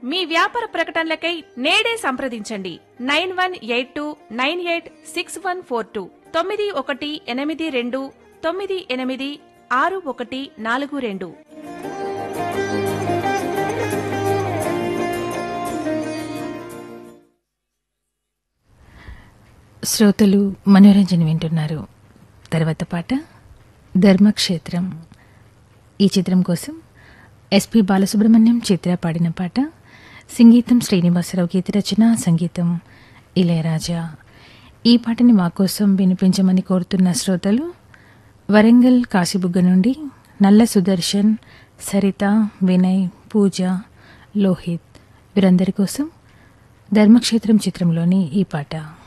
మీ వ్యాపార ప్రకటనలకై నేడే సంప్రదించండి nine one eight two nine eight six one four two తొమ్మిది ఒకటి ఎనిమిది రెండు తొమ్మిది ఎనిమిది ఆరు ఒకటి నాలుగు రెండు శ్రోతలు మనోరంజన వింటున్నారు తర్వాత పాట ధర్మక్షేత్రం ఈ చిత్రం కోసం ఎస్పి బాలసుబ్రహ్మణ్యం చిత్ర పాడిన పాట సంగీతం శ్రీనివాసరావు గీత రచన సంగీతం ఇళయరాజా ఈ పాటని మా కోసం వినిపించమని కోరుతున్న శ్రోతలు వరంగల్ కాశీబుగ్గ నుండి నల్ల సుదర్శన్ సరిత వినయ్ పూజ లోహిత్ వీరందరి కోసం ధర్మక్షేత్రం చిత్రంలోని ఈ పాట